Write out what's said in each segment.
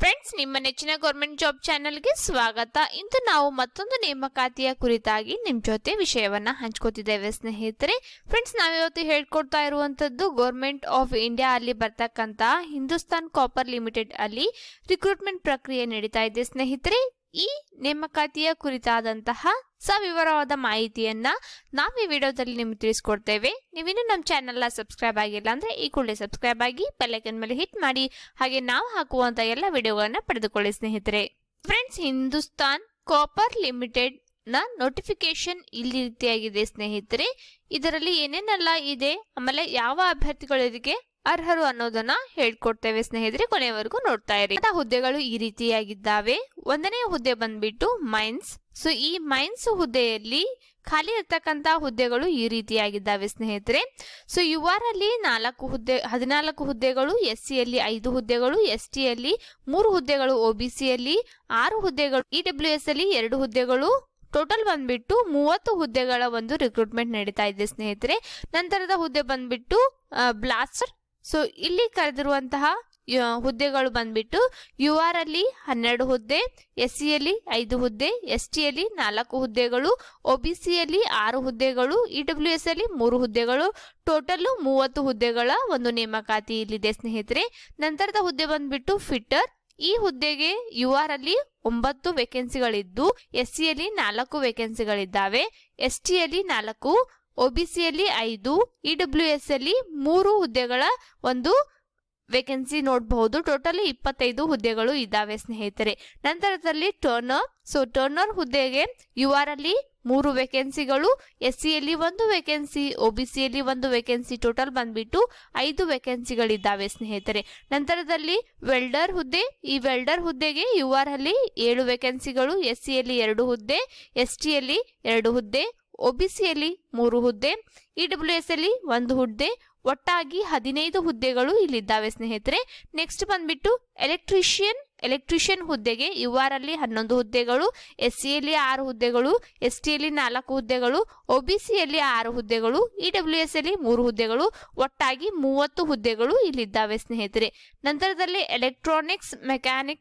friends ನಿಮ್ಮ ನೆಚ್ಚಿನ government job ಚಾನೆಲ್ಗೆ ಸ್ವಾಗತ ಇಂದು ನಾವು ಮತ್ತೊಂದು ನೇಮಕಾತಿಯ ಕುರಿತಾಗಿ ನಿಮ್ ಜೊತೆ ವಿಷಯವನ್ನ ಹಂಚ್ಕೋತಿದ್ದೇವೆ ಸ್ನೇಹಿತರೆ ಫ್ರೆಂಡ್ಸ್ ನಾವಿವತ್ತು ಹೇಳ್ಕೊಡ್ತಾ ಇರುವಂತದ್ದು ಗೌರ್ಮೆಂಟ್ ಆಫ್ ಇಂಡಿಯಾ ಅಲ್ಲಿ ಬರ್ತಕ್ಕಂತ ಹಿಂದೂಸ್ತಾನ್ ಕಾಪರ್ ಲಿಮಿಟೆಡ್ ಅಲ್ಲಿ ರಿಕ್ರೂಟ್ಮೆಂಟ್ ಪ್ರಕ್ರಿಯೆ ನಡೀತಾ ಇದೆ ಸ್ನೇಹಿತರೆ ಈ ನೇಮಕಾತಿಯ ಕುರಿತಾದಂತಹ ಸವಿವರವಾದ ಮಾಹಿತಿಯನ್ನ ನಾವು ಈ ವಿಡಿಯೋದಲ್ಲಿ ನಿಮ್ಗೆ ತಿಳಿಸ್ಕೊಡ್ತೇವೆ ನೀವಿನ್ನು ನಮ್ಮ ಚಾನೆಲ್ನ ಸಬ್ಸ್ಕ್ರೈಬ್ ಆಗಿಲ್ಲ ಅಂದ್ರೆ ಈ ಕೂಡಲೇ ಸಬ್ಸ್ಕ್ರೈಬ್ ಆಗಿ ಬೆಲ್ಲೈಕನ್ ಮೇಲೆ ಹಿಟ್ ಮಾಡಿ ಹಾಗೆ ನಾವು ಹಾಕುವಂತ ಎಲ್ಲ ವಿಡಿಯೋಗಳನ್ನ ಪಡೆದುಕೊಳ್ಳಿ ಸ್ನೇಹಿತರೆ ಫ್ರೆಂಡ್ಸ್ ಹಿಂದೂಸ್ತಾನ್ ಕಾಪರ್ ಲಿಮಿಟೆಡ್ ನ ನೋಟಿಫಿಕೇಶನ್ ಇಲ್ಲಿ ರೀತಿಯಾಗಿದೆ ಸ್ನೇಹಿತರೆ ಇದರಲ್ಲಿ ಏನೇನೆಲ್ಲ ಇದೆ ಆಮೇಲೆ ಯಾವ ಅಭ್ಯರ್ಥಿಗಳು ಇದಕ್ಕೆ ಅರ್ಹರು ಅನ್ನೋದನ್ನ ಹೇಳ್ಕೊಡ್ತೇವೆ ಸ್ನೇಹಿತರೆ ಕೊನೆಯವರೆಗೂ ನೋಡ್ತಾ ಇರಿ ಅಂತ ಹುದ್ದೆಗಳು ಈ ರೀತಿಯಾಗಿದ್ದಾವೆ ಒಂದನೇ ಹುದ್ದೆ ಬಂದ್ಬಿಟ್ಟು ಮೈನ್ಸ್ ಸೊ ಈ ಮೈನ್ಸ್ ಹುದ್ದೆಯಲ್ಲಿ ಖಾಲಿ ಇರ್ತಕ್ಕಂತ ಹುದ್ದೆಗಳು ಈ ರೀತಿಯಾಗಿದ್ದಾವೆ ಸ್ನೇಹಿತರೆ ಸೊ ಯು ಆರ್ ಅಲ್ಲಿ ನಾಲ್ಕು ಹುದ್ದೆ ಹದಿನಾಲ್ಕು ಹುದ್ದೆಗಳು ಎಸ್ ಸಿಯಲ್ಲಿ ಐದು ಹುದ್ದೆಗಳು ಎಸ್ ಟಿಯಲ್ಲಿ ಮೂರು ಹುದ್ದೆಗಳು ಒ ಬಿ ಸಿಯಲ್ಲಿ ಆರು ಹುದ್ದೆಗಳು ಇ ಡಬ್ಲ್ಯೂ ಎಸ್ ಅಲ್ಲಿ ಎರಡು ಹುದ್ದೆಗಳು ಟೋಟಲ್ ಬಂದ್ಬಿಟ್ಟು ಮೂವತ್ತು ಹುದ್ದೆಗಳ ಒಂದು ರಿಕ್ರೂಟ್ಮೆಂಟ್ ನಡೀತಾ ಇದೆ ಸ್ನೇಹಿತರೆ ನಂತರದ ಹುದ್ದೆ ಬಂದ್ಬಿಟ್ಟು ಬ್ಲಾಸ್ಟರ್ ಸೊ ಇಲ್ಲಿ ಕರೆದಿರುವಂತಹ ಯ- ಹುದ್ದೆಗಳು ಬಂದ್ಬಿಟ್ಟು ಯು ಆರ್ ಅಲ್ಲಿ ಹನ್ನೆರಡು ಹುದ್ದೆ ಎಸ್ ಸಿಯಲ್ಲಿ ಐದು ಹುದ್ದೆ ಎಸ್ ಟಿಯಲ್ಲಿ ನಾಲ್ಕು ಹುದ್ದೆಗಳು ಒ ಬಿ ಸಿಯಲ್ಲಿ ಆರು ಹುದ್ದೆಗಳು ಇ ಡಬ್ಲ್ಯೂ ಎಸ್ ಅಲ್ಲಿ ಮೂರು ಹುದ್ದೆಗಳು ಟೋಟಲ್ ಮೂವತ್ತು ಹುದ್ದೆಗಳ ಒಂದು ನೇಮಕಾತಿ ಇಲ್ಲಿದೆ ಸ್ನೇಹಿತರೆ ನಂತರದ ಹುದ್ದೆ ಬಂದ್ಬಿಟ್ಟು ಫಿಟ್ಟರ್ ಈ ಹುದ್ದೆಗೆ ಯು ಆರ್ ಅಲ್ಲಿ ಒಂಬತ್ತು ವೇಕೆನ್ಸಿಗಳಿದ್ದು ಎಸ್ ಸಿಯಲ್ಲಿ ನಾಲ್ಕು ವೇಕೆನ್ಸಿಗಳಿದ್ದಾವೆ ಎಸ್ ಟಿಯಲ್ಲಿ ನಾಲ್ಕು ಒಬಿಸಿಯಲ್ಲಿ ಐದು ಇ ಡಬ್ಲ್ಯೂ ಎಸ್ ಅಲ್ಲಿ ಮೂರು ಹುದ್ದೆಗಳ ಒಂದು ವೇಕೆನ್ಸಿ ನೋಡಬಹುದು ಟೋಟಲಿ ಇಪ್ಪತ್ತೈದು ಹುದ್ದೆಗಳು ಇದ್ದಾವೆ ಸ್ನೇಹಿತರೆ ನಂತರದಲ್ಲಿ ಟರ್ನರ್ ಸೊ ಟರ್ನರ್ ಹುದ್ದೆಗೆ ಯು ಆರ್ ಅಲ್ಲಿ ಮೂರು ವೇಕೆನ್ಸಿಗಳು ಎಸ್ ಸಿಯಲ್ಲಿ ಒಂದು ವೇಕೆನ್ಸಿ ಒಬಿಸಿಯಲ್ಲಿ ಒಂದು ವೇಕೆನ್ಸಿ ಟೋಟಲ್ ಬಂದ್ಬಿಟ್ಟು ಐದು ವೇಕೆನ್ಸಿಗಳಿದ್ದಾವೆ ಸ್ನೇಹಿತರೆ ನಂತರದಲ್ಲಿ ವೆಲ್ಡರ್ ಹುದ್ದೆ ಈ ವೆಲ್ಡರ್ ಹುದ್ದೆಗೆ ಯು ಆರ್ ಅಲ್ಲಿ ಏಳು ವೇಕೆನ್ಸಿಗಳು ಎಸ್ ಸಿಯಲ್ಲಿ ಎರಡು ಹುದ್ದೆ ಎಸ್ ಟಿಯಲ್ಲಿ ಎರಡು ಹುದ್ದೆ ಒಬಿಸಿಯಲ್ಲಿ ಮೂರು ಹುದ್ದೆ ಇ ಡಬ್ಲ್ಯೂ ಎಸ್ ಅಲ್ಲಿ ಒಂದು ಹುದ್ದೆ ಒಟ್ಟಾಗಿ ಹದಿನೈದು ಹುದ್ದೆಗಳು ಇಲ್ಲಿದ್ದಾವೆ ಸ್ನೇಹಿತರೆ ನೆಕ್ಸ್ಟ್ ಬಂದ್ಬಿಟ್ಟು ಎಲೆಕ್ಟ್ರಿಷಿಯನ್ ಎಲೆಕ್ಟ್ರಿಷಿಯನ್ ಹುದ್ದೆಗೆ ಯು ಆರ್ ಅಲ್ಲಿ ಹನ್ನೊಂದು ಹುದ್ದೆಗಳು ಎಸ್ ಸಿಯಲ್ಲಿ ಆರು ಹುದ್ದೆಗಳು ಎಸ್ ಟಿಯಲ್ಲಿ ನಾಲ್ಕು ಹುದ್ದೆಗಳು ಒಬಿಸಿಯಲ್ಲಿ ಆರು ಹುದ್ದೆಗಳು ಇ ಡಬ್ಲ್ಯೂ ಎಸ್ ಅಲ್ಲಿ ಮೂರು ಹುದ್ದೆಗಳು ಒಟ್ಟಾಗಿ ಮೂವತ್ತು ಹುದ್ದೆಗಳು ಇಲ್ಲಿದ್ದಾವೆ ಸ್ನೇಹಿತರೆ ನಂತರದಲ್ಲಿ ಎಲೆಕ್ಟ್ರಾನಿಕ್ಸ್ ಮೆಕ್ಯಾನಿಕ್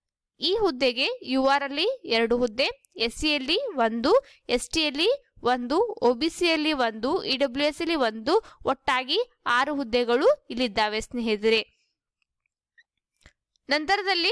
ಈ ಹುದ್ದೆಗೆ ಯು ಆರ್ ಅಲ್ಲಿ ಎರಡು ಹುದ್ದೆ ಎಸ್ ಸಿಯಲ್ಲಿ ಒಂದು ಎಸ್ ಟಿಯಲ್ಲಿ ಒಂದು ಒಬಿಸಿಯಲ್ಲಿ ಒಂದು ಇ ಡಬ್ಲ್ಯೂ ಎಸ್ ಅಲ್ಲಿ ಒಂದು ಒಟ್ಟಾಗಿ ಆರು ಹುದ್ದೆಗಳು ಇಲ್ಲಿದ್ದಾವೆ ಸ್ನೇಹಿತರೆ ನಂತರದಲ್ಲಿ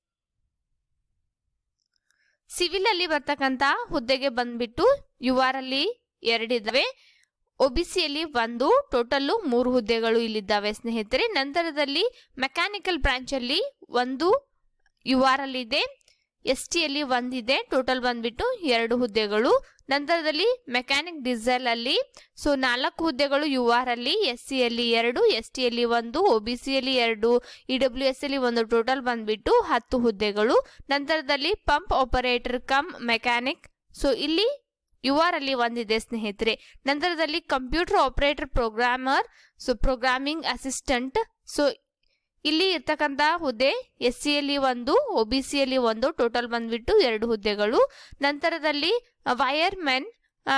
ಸಿವಿಲ್ ಅಲ್ಲಿ ಬರ್ತಕ್ಕಂತ ಹುದ್ದೆಗೆ ಬಂದ್ಬಿಟ್ಟು ಯು ಆರ್ ಅಲ್ಲಿ ಎರಡಿದ್ದಾವೆ ಒಬಿಸಿಯಲ್ಲಿ ಒಂದು ಟೋಟಲ್ಲು ಮೂರು ಹುದ್ದೆಗಳು ಇಲ್ಲಿದ್ದಾವೆ ಸ್ನೇಹಿತರೆ ನಂತರದಲ್ಲಿ ಮೆಕ್ಯಾನಿಕಲ್ ಬ್ರಾಂಚ್ ಅಲ್ಲಿ ಒಂದು ಯು ಆರ್ ಅಲ್ಲಿ ಇದೆ ಎಸ್ ಟಿಯಲ್ಲಿ ಒಂದಿದೆ ಟೋಟಲ್ ಬಂದ್ಬಿಟ್ಟು ಎರಡು ಹುದ್ದೆಗಳು ನಂತರದಲ್ಲಿ ಮೆಕ್ಯಾನಿಕ್ ಡೀಸೆಲ್ ಅಲ್ಲಿ ಸೊ ನಾಲ್ಕು ಹುದ್ದೆಗಳು ಯು ಆರ್ ಅಲ್ಲಿ ಎಸ್ ಸಿಯಲ್ಲಿ ಎರಡು ಎಸ್ ಟಿಯಲ್ಲಿ ಒಂದು ಒ ಬಿ ಸಿಯಲ್ಲಿ ಎರಡು ಇ ಡಬ್ಲ್ಯೂ ಎಸ್ ಅಲ್ಲಿ ಒಂದು ಟೋಟಲ್ ಬಂದ್ಬಿಟ್ಟು ಹತ್ತು ಹುದ್ದೆಗಳು ನಂತರದಲ್ಲಿ pump operator cum mechanic so ಇಲ್ಲಿ ಯು ಆರ್ ಅಲ್ಲಿ ಒಂದಿದೆ ಸ್ನೇಹಿತರೆ ನಂತರದಲ್ಲಿ computer operator programmer so programming assistant so ಇಲ್ಲಿ ಇರ್ತಕ್ಕಂತ ಹುದ್ದೆ ಎಸ್ ಸಿಯಲ್ಲಿ ಒಂದು ಒ ಬಿ ಸಿಯಲ್ಲಿ ಒಂದು ಟೋಟಲ್ ಬಂದ್ಬಿಟ್ಟು ಎರಡು ಹುದ್ದೆಗಳು ನಂತರದಲ್ಲಿ ವೈರ್ ಮೆನ್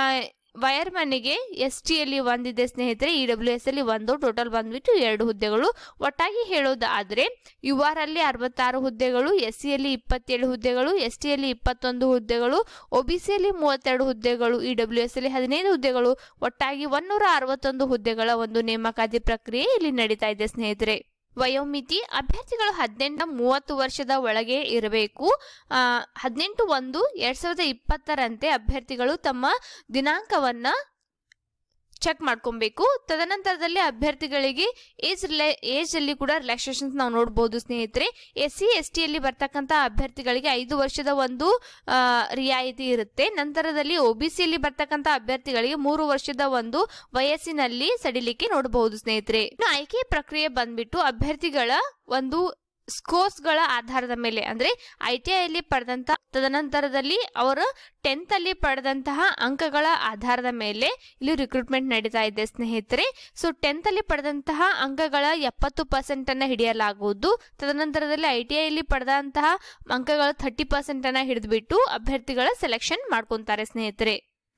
ವೈರ್ ಮನ್ನಿಗೆ ಎಸ್ ಟಿಯಲ್ಲಿ ಒಂದಿದೆ ಸ್ನೇಹಿತರೆ ಇ ಡಬ್ಲ್ಯೂ ಎಸ್ ಅಲ್ಲಿ ಒಂದು ಟೋಟಲ್ ಬಂದ್ಬಿಟ್ಟು ಎರಡು ಹುದ್ದೆಗಳು ಒಟ್ಟಾಗಿ ಹೇಳೋದಾದ್ರೆ ಯು ಆರ್ ಅಲ್ಲಿ ಅರವತ್ತಾರು ಹುದ್ದೆಗಳು ಎಸ್ ಸಿಯಲ್ಲಿ ಇಪ್ಪತ್ತೇಳು ಹುದ್ದೆಗಳು ಎಸ್ ಟಿಯಲ್ಲಿ ಇಪ್ಪತ್ತೊಂದು ಹುದ್ದೆಗಳು ಒ ಬಿ ಸಿಯಲ್ಲಿ ಮೂವತ್ತೆರಡು ಹುದ್ದೆಗಳು ಇ ಡಬ್ಲ್ಯೂ ಎಸ್ ಅಲ್ಲಿ ಹದಿನೈದು ಹುದ್ದೆಗಳು ಒಟ್ಟಾಗಿ ಒನ್ನೂರ ಅರವತ್ತೊಂದು ಹುದ್ದೆಗಳ ಒಂದು ನೇಮಕಾತಿ ಪ್ರಕ್ರಿಯೆ ಇಲ್ಲಿ ನಡೀತಾ ಇದೆ ಸ್ನೇಹಿತರೆ ವಯೋಮಿತಿ ಅಭ್ಯರ್ಥಿಗಳು ಹದಿನೆಂಟು ಮೂವತ್ತು ವರ್ಷದ ಒಳಗೆ ಇರಬೇಕು ಆ, ಹದಿನೆಂಟು ಒಂದು ಎರಡ್ ಸಾವಿರದ ಇಪ್ಪತ್ತರಂತೆ ಅಭ್ಯರ್ಥಿಗಳು ತಮ್ಮ ದಿನಾಂಕವನ್ನ ಚೆಕ್ ಮಾಡ್ಕೊಬೇಕು ತದನಂತರದಲ್ಲಿ ಅಭ್ಯರ್ಥಿಗಳಿಗೆ ಏಜ್ ರಿಲೇ ಏಜ್ ಅಲ್ಲಿ ಕೂಡ ರಿಲ್ಯಾಕ್ಸೇಷನ್ಸ್ ನಾವು ನೋಡಬಹುದು ಸ್ನೇಹಿತರೆ ಎಸ್ ಸಿ ಎಸ್ ಟಿಯಲ್ಲಿ ಬರ್ತಕ್ಕಂಥ ಅಭ್ಯರ್ಥಿಗಳಿಗೆ ಐದು ವರ್ಷದ ಒಂದು ಆ, ರಿಯಾಯಿತಿ ಇರುತ್ತೆ ನಂತರದಲ್ಲಿ ಒ ಬಿ ಸಿಯಲ್ಲಿ ಬರ್ತಕ್ಕಂಥ ಅಭ್ಯರ್ಥಿಗಳಿಗೆ ಮೂರು ವರ್ಷದ ಒಂದು ವಯಸ್ಸಿನಲ್ಲಿ ಸಡಿಲಿಕೆ ನೋಡಬಹುದು ಸ್ನೇಹಿತರೆ ಇನ್ನು ಆಯ್ಕೆ ಪ್ರಕ್ರಿಯೆ ಬಂದ್ಬಿಟ್ಟು ಅಭ್ಯರ್ಥಿಗಳ ಒಂದು ಸ್ಕೋರ್ಸ್ಗಳ ಆಧಾರದ ಮೇಲೆ ಅಂದ್ರೆ ಐ ಟಿ ಐಲಿ ಪಡೆದಂತ ತದನಂತರದಲ್ಲಿ ಅವರು ಟೆಂತ್ ಅಲ್ಲಿ ಪಡೆದಂತಹ ಅಂಕಗಳ ಆಧಾರದ ಮೇಲೆ ಇಲ್ಲಿ ರಿಕ್ರೂಟ್ಮೆಂಟ್ ನಡೀತಾ ಇದೆ ಸ್ನೇಹಿತರೆ ಸೊ ಟೆಂತ್ ಅಲ್ಲಿ ಪಡೆದಂತಹ ಅಂಕಗಳ ಎಪ್ಪತ್ತು ಪರ್ಸೆಂಟ್ ಅನ್ನ ಹಿಡಿಯಲಾಗುವುದು ತದನಂತರದಲ್ಲಿ ಐ ಟಿ ಐಲಿ ಪಡೆದಂತಹ ಅಂಕಗಳ ಥರ್ಟಿ ಪರ್ಸೆಂಟ್ ಅನ್ನ ಹಿಡಿದ್ಬಿಟ್ಟು ಅಭ್ಯರ್ಥಿಗಳ ಸೆಲೆಕ್ಷನ್ ಮಾಡ್ಕೊಂತಾರೆ ಸ್ನೇಹಿತರೆ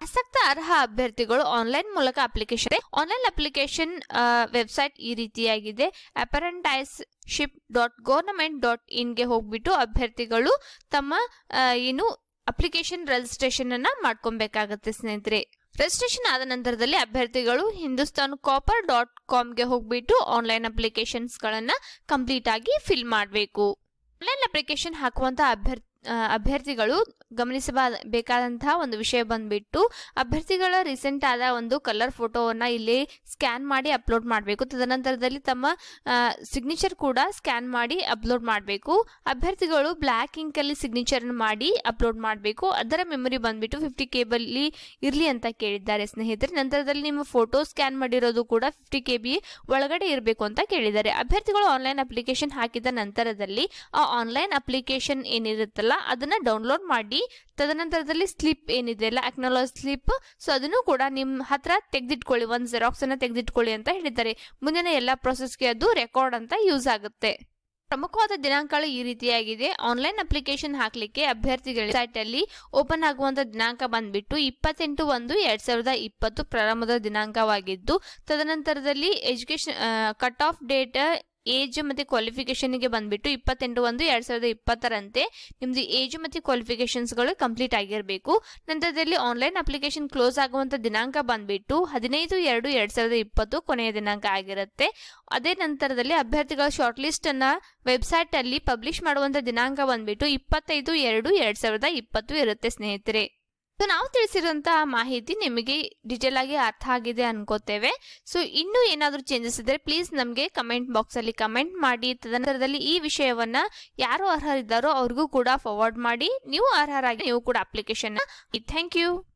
ಆಸಕ್ತ ಅರ್ಹ ಅಭ್ಯರ್ಥಿಗಳು ಆನ್ಲೈನ್ ಮೂಲಕ ಅಪ್ಲಿಕೇಶನ್ ಆನ್ಲೈನ್ ಅಪ್ಲಿಕೇಶನ್ ವೆಬ್ಸೈಟ್ ಈ ರೀತಿಯಾಗಿದೆ apprenticeship dot government dot ಇನ್ಗೆ ಹೋಗ್ಬಿಟ್ಟು ಅಭ್ಯರ್ಥಿಗಳು ತಮ್ಮ ಆ, ಏನು ಅಪ್ಲಿಕೇಶನ್ ರಿಜಿಸ್ಟ್ರೇಷನ್ ಅನ್ನ ಮಾಡ್ಕೊಬೇಕಾಗತ್ತೆ ಸ್ನೇಹಿತರೆ ರಿಜಿಸ್ಟ್ರೇಷನ್ ಆದ ನಂತರದಲ್ಲಿ ಅಭ್ಯರ್ಥಿಗಳು ಹಿಂದೂಸ್ತಾನ್ ಕಾಪರ್ ಡಾಟ್ ಕಾಮ್ಗೆ ಹೋಗ್ಬಿಟ್ಟು ಆನ್ಲೈನ್ ಅಪ್ಲಿಕೇಶನ್ಸ್ ಗಳನ್ನ ಕಂಪ್ಲೀಟ್ ಆಗಿ ಫಿಲ್ ಮಾಡಬೇಕು ಆನ್ಲೈನ್ ಅಪ್ಲಿಕೇಶನ್ ಹಾಕುವಂತ ಅಭ್ಯರ್ಥಿ ಆ, ಅಭ್ಯರ್ಥಿಗಳು ಗಮನಿಸಬೇಕಾದಂತಹ ಒಂದು ವಿಷಯ ಬಂದ್ಬಿಟ್ಟು ಅಭ್ಯರ್ಥಿಗಳ ರೀಸೆಂಟ್ ಆದ ಒಂದು ಕಲರ್ ಫೋಟೋವನ್ನ ಇಲ್ಲಿ ಸ್ಕ್ಯಾನ್ ಮಾಡಿ ಅಪ್ಲೋಡ್ ಮಾಡಬೇಕು ತದನಂತರದಲ್ಲಿ ತಮ್ಮ ಸಿಗ್ನೇಚರ್ ಕೂಡ ಸ್ಕ್ಯಾನ್ ಮಾಡಿ ಅಪ್ಲೋಡ್ ಮಾಡಬೇಕು ಅಭ್ಯರ್ಥಿಗಳು ಬ್ಲ್ಯಾಕ್ ಇಂಕ್ ಅಲ್ಲಿ ಸಿಗ್ನೇಚರ್ ಮಾಡಿ ಅಪ್ಲೋಡ್ ಮಾಡಬೇಕು ಅದರ ಮೆಮೊರಿ ಬಂದ್ಬಿಟ್ಟು ಫಿಫ್ಟಿ ಕೇಬಲ್ಲಿ ಇರಲಿ ಅಂತ ಕೇಳಿದ್ದಾರೆ ಸ್ನೇಹಿತರೆ ನಂತರದಲ್ಲಿ ನಿಮ್ಮ ಫೋಟೋ ಸ್ಕ್ಯಾನ್ ಮಾಡಿರೋದು ಕೂಡ ಫಿಫ್ಟಿ ಕೆ ಬಿ ಒಳಗಡೆ ಇರಬೇಕು ಅಂತ ಕೇಳಿದ್ದಾರೆ ಅಭ್ಯರ್ಥಿಗಳು ಆನ್ಲೈನ್ ಅಪ್ಲಿಕೇಶನ್ ಹಾಕಿದ ನಂತರದಲ್ಲಿ ಆ ಆನ್ಲೈನ್ ಅಪ್ಲಿಕೇಶನ್ ಏನಿರುತ್ತಲ್ಲ ಅದನ್ನ ಡೌನ್ಲೋಡ್ ಮಾಡಿ ತದನಂತರದಲ್ಲಿ ಸ್ಲಿಪ್ ಏನಿದೆ ಅಲ್ಲ ಅಕ್ನಾಲಜ್ ಸ್ಲಿಪ್ ಸೊ ಅದನ್ನು ಕೂಡ ನಿಮ್ಮ ಹತ್ರ ತೆಗೆದಿಟ್ಕೊಳ್ಳಿ ಒಂದು ಜೆರಾಕ್ಸ್ ಅನ್ನ ತೆಗೆದಿಟ್ಕೊಳ್ಳಿ ಅಂತ ಹೇಳಿದ್ದಾರೆ ಮುಂದಿನ ಎಲ್ಲ ಪ್ರೊಸೆಸ್ಗೆ ಅದು ರೆಕಾರ್ಡ್ ಅಂತ ಯೂಸ್ ಆಗುತ್ತೆ ಪ್ರಮುಖವಾದ ದಿನಾಂಕಗಳು ಈ ರೀತಿಯಾಗಿದೆ ಆನ್ಲೈನ್ ಅಪ್ಲಿಕೇಶನ್ ಹಾಕ್ಲಿಕ್ಕೆ ಅಭ್ಯರ್ಥಿಗಳ ಸೈಟ್ ಅಲ್ಲಿ ಓಪನ್ ಆಗುವಂತ ದಿನಾಂಕ ಬಂದ್ಬಿಟ್ಟು ಇಪ್ಪತ್ತೆಂಟು ಒಂದು ಎರಡ್ ಸಾವಿರದ ಇಪ್ಪತ್ತು ಪ್ರಾರಂಭದ ದಿನಾಂಕವಾಗಿದ್ದು ತದನಂತರದಲ್ಲಿ education cut off date age ಮತ್ತೆ ಕ್ವಾಲಿಫಿಕೇಶನ್ಗೆ ಬಂದ್ಬಿಟ್ಟು ಇಪ್ಪತ್ತೆಂಟು ಒಂದು ಎರಡ್ ಸಾವಿರದ ಇಪ್ಪತ್ತರಂತೆ ನಿಮ್ದು ಏಜ್ ಮತ್ತೆ ಕ್ವಾಲಿಫಿಕೇಶನ್ಸ್ಗಳು ಕಂಪ್ಲೀಟ್ ಆಗಿರಬೇಕು ನಂತರದಲ್ಲಿ ಆನ್ಲೈನ್ ಅಪ್ಲಿಕೇಶನ್ ಕ್ಲೋಸ್ ಆಗುವಂತ ದಿನಾಂಕ ಬಂದ್ಬಿಟ್ಟು ಹದಿನೈದು ಎರಡು ಎರಡ್ ಸಾವಿರದ ಇಪ್ಪತ್ತು ಕೊನೆಯ ದಿನಾಂಕ ಆಗಿರುತ್ತೆ ಅದೇ ನಂತರದಲ್ಲಿ ಅಭ್ಯರ್ಥಿಗಳ ಶಾರ್ಟ್ ಲಿಸ್ಟ್ ಅನ್ನ ವೆಬ್ಸೈಟ್ ಅಲ್ಲಿ ಪಬ್ಲಿಷ್ ಮಾಡುವಂತ ದಿನಾಂಕ ಬಂದ್ಬಿಟ್ಟು ಇಪ್ಪತ್ತೈದು ಎರಡು ಎರಡ್ ಸಾವಿರದ ಇಪ್ಪತ್ತು ಇರುತ್ತೆ ಸ್ನೇಹಿತರೆ ಸೊ ನಾವು ತಿಳಿಸಿರುವಂತಹ ಮಾಹಿತಿ ನಿಮಗೆ ಡಿಟೇಲ್ ಆಗಿ ಅರ್ಥ ಆಗಿದೆ ಅನ್ಕೋತೇವೆ ಸೊ ಇನ್ನೂ ಏನಾದರೂ ಚೇಂಜಸ್ ಇದ್ದರೆ ಪ್ಲೀಸ್ ನಮಗೆ ಕಮೆಂಟ್ ಬಾಕ್ಸ್ ಅಲ್ಲಿ ಕಮೆಂಟ್ ಮಾಡಿ ತದನಂತರದಲ್ಲಿ ಈ ವಿಷಯವನ್ನ ಯಾರು ಅರ್ಹರಿದ್ದಾರೋ ಅವ್ರಿಗೂ ಕೂಡ ಫಾರ್ವರ್ಡ್ ಮಾಡಿ ನೀವು ಅರ್ಹರಾಗಿ ನೀವು ಕೂಡ ಅಪ್ಲಿಕೇಶನ್ ಥ್ಯಾಂಕ್ ಯು